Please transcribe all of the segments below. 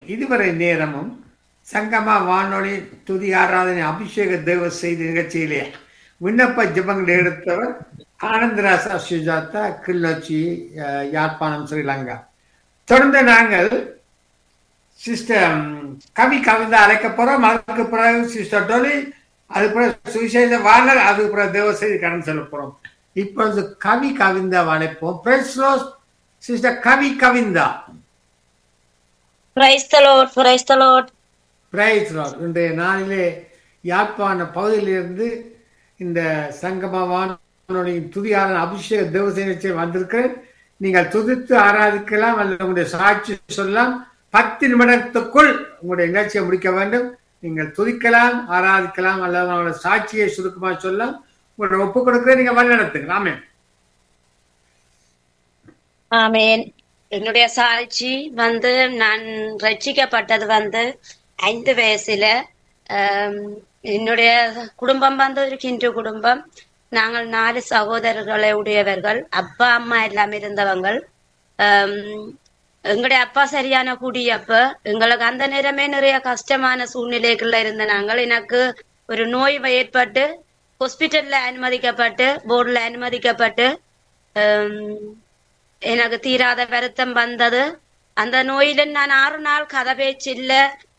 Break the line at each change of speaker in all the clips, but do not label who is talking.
இதுவரை நேரமும் சங்கமா வானொலி துதி ஆராதனை அபிஷேக தேவ செய்தி நிகழ்ச்சியிலே விண்ணப்ப ஜெபங்களை எடுத்தவர் ஆனந்தராசா சுஜாதா கிள்ளச்சி அஹ், யாழ்ப்பாணம் ஸ்ரீலங்கா தொடர்ந்து நாங்கள் சிஸ்டர் கவி கவிதா அழைக்க போறோம் அதுக்கு பிறகு சிஸ்டர் டோலி அது பிறகு சுவிசேஷ வாணர் அதுக்கு பிறகு தேவ செய்தி கடன் சொல்ல போறோம் இப்பொழுது கவி கவிந்தா அழைப்போம் sister Kavi Kavindha
praise the Lord praise the Lord
praise Lord இன்றைய நாளிலே யாழ்ப்பாண பகுதியிலிருந்து இந்த சங்கம வானொலியின் துதியாளன் அபிஷேக தேவசேனத்தை வந்திருக்கிறேன் நீங்கள் துதித்து ஆராதிக்கலாம் அல்லது உங்களுடைய சாட்சி சொல்லலாம் பத்து நிமிடத்துக்குள் உங்களுடைய நிகழ்ச்சியை முடிக்க வேண்டும் நீங்கள் துதிக்கலாம் ஆராதிக்கலாம் அல்லது உங்களுடைய சாட்சியை சுருக்கமாக சொல்லலாம் உங்களுடைய ஒப்பு கொடுக்க நீங்க வழி நடத்துங்க ஆமென்
ஆமேன் என்னுடைய சாட்சி வந்து நான் ரட்சிக்கப்பட்டது வந்து ஐந்து வயசுல ஆம், என்னுடைய குடும்பம் வந்து ஒரு ஹிந்து குடும்பம் நாங்கள் நாலு சகோதரர்களை உடையவர்கள் அப்பா அம்மா எல்லாம் இருந்தவங்கள் ஆம், எங்களுடைய அப்பா சரியான குடியப்ப எங்களுக்கு அந்த நேரமே நிறைய கஷ்டமான சூழ்நிலைகள்ல இருந்த நாங்கள் எனக்கு ஒரு நோய் ஏற்பட்டு ஹாஸ்பிட்டல்ல அனுமதிக்கப்பட்டு போர்டுல அனுமதிக்கப்பட்டு ஆம், எனக்கு தீராத வருத்தம் வந்தது அந்த நோயில நான் ஆறு நாள் கதை பேச்சு இல்ல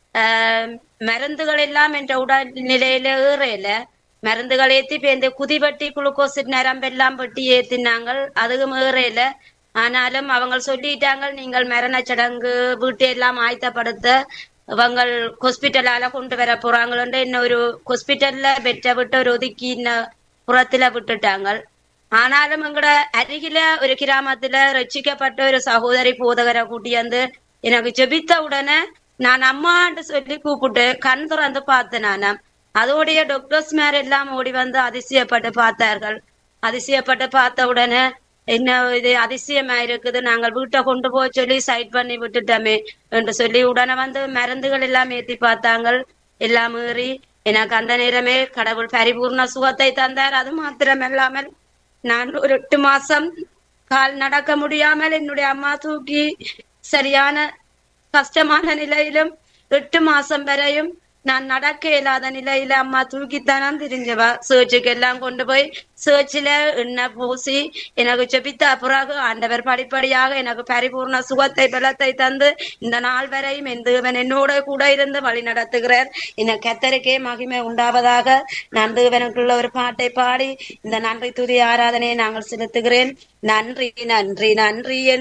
ஆஹ் மருந்துகள் எல்லாம் என்ற உடல் நிலையில ஏறையில மருந்துகள் ஏத்தி இப்ப இந்த குதிவட்டி குளுக்கோஸ் நரம்பெல்லாம் வெட்டி ஏத்தினாங்க அதுவும் ஏறையில ஆனாலும் அவங்க சொல்லிட்டாங்க நீங்கள் மரண சடங்கு வீட்டையெல்லாம் ஆயத்தப்படுத்த அவங்க ஹாஸ்பிட்டலால கொண்டு வர போறாங்களோன்னு என்ன ஒரு ஹாஸ்பிட்டல்ல பெற்ற விட்டு ஒரு ஒதுக்கி இன்ன புறத்துல விட்டுட்டாங்க ஆனாலும் எங்கட அருகில ஒரு கிராமத்துல ரட்சிக்கப்பட்ட ஒரு சகோதரி போதகரை கூட்டியாந்து எனக்கு ஜெபித்த உடனே நான் அம்மான்னு சொல்லி கூப்பிட்டு கண் திறந்து பார்த்தேன் நானாம் அதோடைய டாக்டர்ஸ் மேல எல்லாம் ஓடி வந்து அதிசயப்பட்டு பார்த்தார்கள் அதிசயப்பட்டு பார்த்த உடனே என்ன இது அதிசயமா இருக்குது நாங்கள் வீட்டை கொண்டு போய் சொல்லி சைட் பண்ணி விட்டுட்டோமே என்று சொல்லி உடனே வந்து மருந்துகள் எல்லாம் ஏத்தி பார்த்தாங்க எல்லாம் மீறி எனக்கு அந்த நேரமே கடவுள் பரிபூர்ண சுகத்தை தந்தார் அது மாத்திரமல்லாமல் நான் ஒரு எட்டு மாசம் கால் நடக்க முடியாமல் என்னுடைய அம்மா தூக்கி சரியான கஷ்டமான நிலையிலும் எட்டு மாசம் வரையும் நான் நடக்க இயலாத நிலையில அம்மா தூக்கித்தானாம் தெரிஞ்சவா சேர்ச்சுக்கு எல்லாம் கொண்டு போய் சேர்ச்சில எண்ணெய் பூசி எனக்கு செபித்த பிறகு ஆண்டவர் படிப்படியாக எனக்கு பரிபூர்ண சுகத்தை பலத்தை தந்து இந்த நாள் வரையும் என் தேவன் என்னோட கூட இருந்து வழி நடத்துகிறார் இந்த கத்தருக்கே மகிமை உண்டாவதாக நான் தேவனுக்குள்ள ஒரு பாட்டை பாடி இந்த நன்றி துதி ஆராதனையை நாங்கள் செலுத்துகிறேன் நன்றி நன்றி நன்றி என்